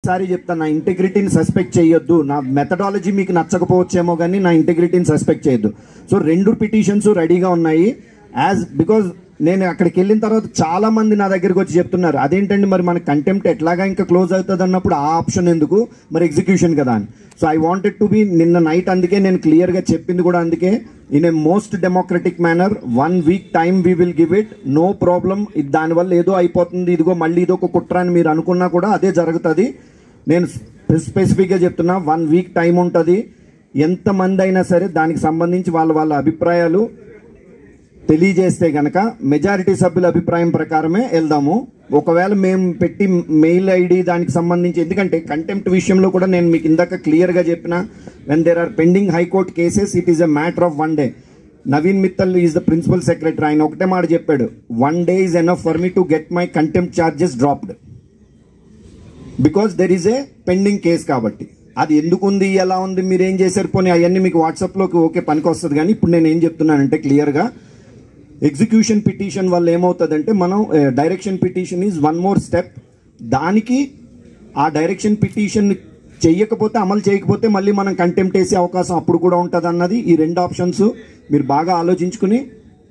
ప్రతిసారి చెప్తాను నా ఇంటిగ్రిటీని సస్పెక్ట్ చేయొద్దు నా మెథడాలజీ మీకు నచ్చకపోవచ్చేమో కానీ నా ఇంటిగ్రిటీని సస్పెక్ట్ చేయొద్దు సో రెండు పిటిషన్స్ రెడీగా ఉన్నాయి యాజ్ బికాజ్ నేను అక్కడికి వెళ్ళిన తర్వాత చాలా మంది నా దగ్గరికి వచ్చి చెప్తున్నారు అదేంటండి మరి మన కంటెంప్ట్ ఎట్లాగా ఇంకా క్లోజ్ అవుతుంది అన్నప్పుడు ఆ ఆప్షన్ ఎందుకు మరి ఎగ్జిక్యూషన్ కదా అని so I wanted to be నిన్న నైట్ అందుకే నేను క్లియర్గా చెప్పింది కూడా అందుకే in a most democratic manner one week time we will give it no problem దానివల్ల ఏదో అయిపోతుంది ఇదిగో మళ్ళీ ఇదో ఒక కుట్ర అని మీరు అనుకున్నా కూడా అదే జరుగుతుంది నేను స్పెసిఫిక్గా చెప్తున్నా వన్ వీక్ టైం ఉంటుంది ఎంతమంది అయినా సరే దానికి సంబంధించి వాళ్ళ వాళ్ళ అభిప్రాయాలు తెలియజేస్తే గనక మెజారిటీ సభ్యుల అభిప్రాయం ప్రకారమే వెళ్దాము ఒకవేళ మేము పెట్టి మెయిల్ ఐడి దానికి సంబంధించి ఎందుకంటే కంటెంప్ట్ విషయంలో కూడా నేను మీకు ఇందాక క్లియర్గా చెప్పిన when there are pending high court cases it is a matter of one day Naveen Mittal is the principal secretary ఆయన ఒకటే మాట చెప్పాడు one day is enough for me to get my contempt charges dropped because there is a pending case కాబట్టి అది ఎందుకు ఉంది ఎలా ఉంది మీరు ఏం చేశారు పోనీ అవన్నీ మీకు వాట్సాప్లోకి ఓకే పనికి వస్తుంది కానీ ఇప్పుడు నేను ఏం చెప్తున్నానంటే క్లియర్గా ఎగ్జిక్యూషన్ పిటిషన్ వల్ల ఏమవుతుందంటే మనం direction petition is one more step దానికి ఆ డైరెక్షన్ పిటిషన్ చెయ్యకపోతే అమలు చేయకపోతే మళ్ళీ మనం కంటెంప్ట్ వేసే అవకాశం అప్పుడు కూడా ఉంటుంది అన్నది ఈ రెండు ఆప్షన్స్ మీరు బాగా ఆలోచించుకుని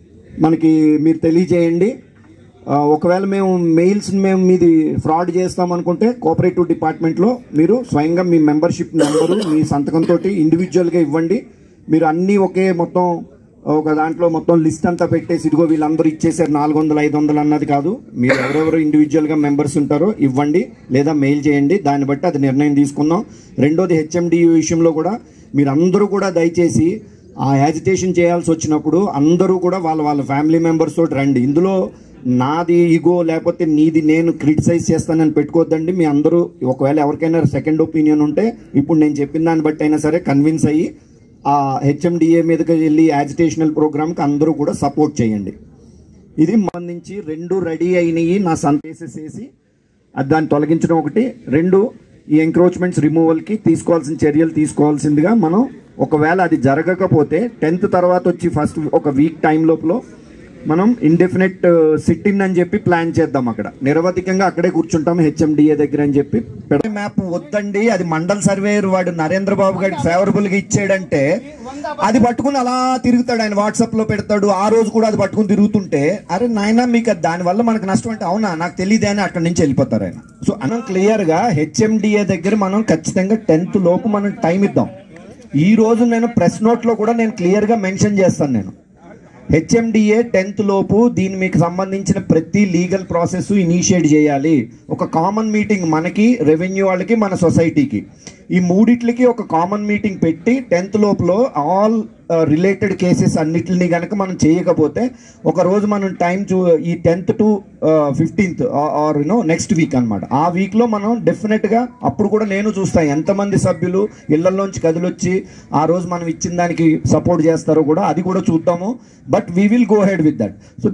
మనకి మీరు తెలియజేయండి ఆ, ఒకవేళ మేము మెయిల్స్ మేము మీది ఫ్రాడ్ చేస్తాం అనుకుంటే కోఆపరేటివ్ డిపార్ట్మెంట్లో మీరు స్వయంగా మీ మెంబర్షిప్ నెంబరు మీ సంతకంతో ఇండివిజువల్గా ఇవ్వండి మీరు అన్నీ ఒకే మొత్తం ఒక దాంట్లో మొత్తం లిస్ట్ అంతా పెట్టేసి ఇదిగో వీళ్ళందరూ ఇచ్చేసారు నాలుగు వందలు ఐదు వందలు అన్నది కాదు మీరు ఎవరెవరు ఇండివిజువల్గా మెంబర్స్ ఉంటారో ఇవ్వండి లేదా మెయిల్ చేయండి దాన్ని బట్టి అది నిర్ణయం తీసుకుందాం రెండోది హెచ్ఎండి విషయంలో కూడా మీరు అందరూ కూడా దయచేసి ఆ యాజిటేషన్ చేయాల్సి వచ్చినప్పుడు అందరూ కూడా వాళ్ళ వాళ్ళ ఫ్యామిలీ మెంబర్స్ తోటి రండి ఇందులో నాది ఈగో లేకపోతే నీది నేను క్రిటిసైజ్ చేస్తానని పెట్టుకోవద్దండి మీ అందరూ ఒకవేళ ఎవరికైనా సెకండ్ ఒపీనియన్ ఉంటే ఇప్పుడు నేను చెప్పిన దాన్ని బట్టి అయినా సరే కన్విన్స్ అయ్యి ఆ హెచ్ఎండిఏ మీదకి వెళ్ళి యాజిటేషనల్ ప్రోగ్రామ్కి అందరూ కూడా సపోర్ట్ చేయండి ఇది సంబంధించి రెండు రెడీ అయినవి నా సంతేసేసి అది దాన్ని తొలగించడం ఒకటి రెండు ఈ ఎంక్రోచ్మెంట్స్ రిమూవల్కి తీసుకోవాల్సిన చర్యలు తీసుకోవాల్సిందిగా మనం ఒకవేళ అది జరగకపోతే టెన్త్ తర్వాత వచ్చి ఫస్ట్ ఒక వీక్ టైం లోపల మనం ఇండెఫినెట్ సిట్టిన్ అని చెప్పి ప్లాన్ చేద్దాం అక్కడ నిరవధికంగా అక్కడే కూర్చుంటాం హెచ్ఎండిఏ దగ్గర అని చెప్పి మ్యాప్ వద్దండి అది మండల్ సర్వేయర్ వాడు నరేంద్ర బాబు గారికి ఫేవరబుల్ గా ఇచ్చాడంటే అది పట్టుకుని అలా తిరుగుతాడు ఆయన వాట్సాప్ లో పెడతాడు ఆ రోజు కూడా అది పట్టుకుని తిరుగుతుంటే అరే నాయన మీకు అది దానివల్ల మనకు నష్టం అంటే అవునా నాకు తెలియదే అని అక్కడి నుంచి వెళ్ళిపోతారు ఆయన సో మనం క్లియర్ గా హెచ్ఎండిఏ దగ్గర మనం ఖచ్చితంగా టెన్త్ లోపు మనం టైం ఇద్దాం ఈ రోజు నేను ప్రెస్ నోట్ లో కూడా నేను క్లియర్ గా మెన్షన్ చేస్తాను నేను హెచ్ఎండిఏ టెన్త్ లోపు దీని మీకు సంబంధించిన ప్రతి లీగల్ ప్రాసెస్ ఇనిషియేట్ చేయాలి ఒక కామన్ మీటింగ్ మనకి రెవెన్యూ వాళ్ళకి మన సొసైటీకి ఈ మూడిట్లకి ఒక కామన్ మీటింగ్ పెట్టి టెన్త్ లోపల ఆల్ రిలేటెడ్ కేసెస్ అన్నిటిని కనుక మనం చేయకపోతే ఒక రోజు మనం టైం చూ ఈ tenth to fifteenth or you know next week అన్నమాట ఆ వీక్లో మనం డెఫినెట్గా అప్పుడు కూడా నేను చూస్తాను ఎంతమంది సభ్యులు ఇళ్లలోంచి కదిలొచ్చి ఆ రోజు మనం ఇచ్చిన దానికి సపోర్ట్ చేస్తారో కూడా అది కూడా చూద్దాము but we will go head with that so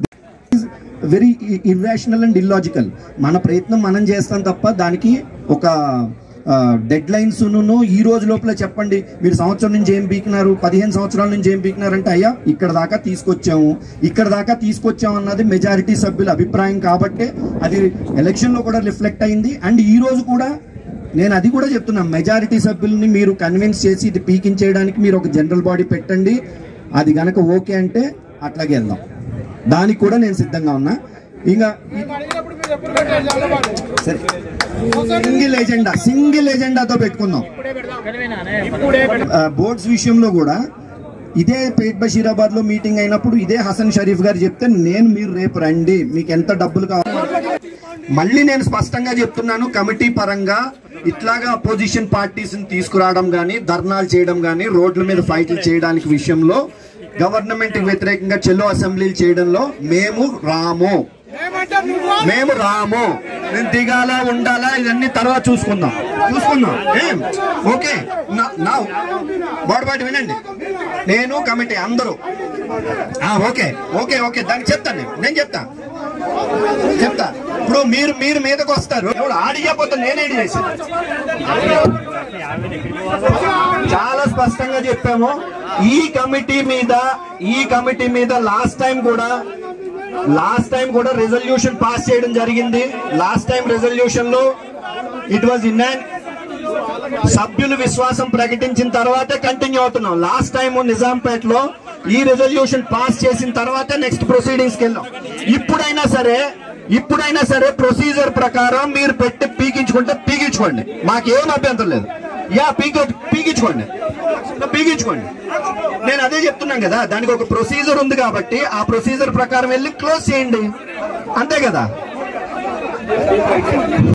very irrational and illogical మన ప్రయత్నం మనం చేస్తాం తప్ప దానికి ఒక డెడ్ లైన్స్ ఈ రోజు లోపల చెప్పండి మీరు సంవత్సరం నుంచి ఏం పీకినారు పదిహేను సంవత్సరాల నుంచి ఏం పీకినారంటే అయ్యా ఇక్కడ దాకా తీసుకొచ్చాము ఇక్కడ దాకా తీసుకొచ్చాము అన్నది మెజారిటీ సభ్యుల అభిప్రాయం కాబట్టే అది ఎలక్షన్లో కూడా రిఫ్లెక్ట్ అయింది అండ్ ఈ రోజు కూడా నేను అది కూడా చెప్తున్నా మెజారిటీ సభ్యుల్ని మీరు కన్విన్స్ చేసి ఇది పీకించేయడానికి మీరు ఒక జనరల్ బాడీ పెట్టండి అది గనక ఓకే అంటే అట్లాగే వెళ్దాం దానికి కూడా నేను సిద్ధంగా ఉన్నా ఇంకా సరే సింగిల్ ఎజెండా సింగిల్ ఎజెండాతో పెట్టుకుందాం బోర్డ్స్ విషయంలో కూడా ఇదే పేట్ బషీరాబాద్ లో మీటింగ్ అయినప్పుడు ఇదే హసన్ షరీఫ్ గారు చెప్తే నేను మీరు రేపు రండి మీకు ఎంత డబ్బులు కావాలి మళ్ళీ నేను స్పష్టంగా చెప్తున్నాను కమిటీ పరంగా ఇట్లాగా అపోజిషన్ పార్టీస్ తీసుకురావడం కానీ ధర్నాలు చేయడం కానీ రోడ్ల మీద ఫైట్లు చేయడానికి విషయంలో గవర్నమెంట్ వ్యతిరేకంగా చెల్లో అసెంబ్లీలు చేయడంలో మేము రాము మేము రాము నేను దిగాలా ఉండాలా ఇవన్నీ తర్వాత చూసుకుందాం చూసుకుందాం ఏం ఓకే నా బాడబాటి వినండి నేను కమిటీ అందరూ ఆ, ఓకే ఓకే ఓకే దానికి చెప్తాను నేను నేను చెప్తా చెప్తా ఇప్పుడు మీరు మీరు మీదకి వస్తారు ఎవడు ఆడియపోతే నేనేడి చేసి చాలా స్పష్టంగా చెప్పాము ఈ కమిటీ మీద ఈ కమిటీ మీద లాస్ట్ టైం కూడా లాస్ట్ టైం కూడా రెజల్యూషన్ పాస్ చేయడం జరిగింది లాస్ట్ టైం రెజల్యూషన్ లో ఇట్ వాజ్ ఇన్ సభ్యులు విశ్వాసం ప్రకటించిన తర్వాతే కంటిన్యూ అవుతున్నాం లాస్ట్ టైం నిజాంపేటలో ఈ రెజల్యూషన్ పాస్ చేసిన తర్వాతే నెక్స్ట్ ప్రొసీడింగ్స్ వెళ్ళాం ఇప్పుడైనా సరే ఇప్పుడైనా సరే ప్రొసీజర్ ప్రకారం మీరు పెట్టి పీకించుకుంటే పీకించుకోండి మాకేం అభ్యంతరం లేదు యా పీకి పీకించుకోండి పీకించుకోండి నేను అదే చెప్తున్నాను కదా దానికి ఒక ప్రొసీజర్ ఉంది కాబట్టి ఆ ప్రొసీజర్ ప్రకారం వెళ్ళి క్లోజ్ చేయండి అంతే కదా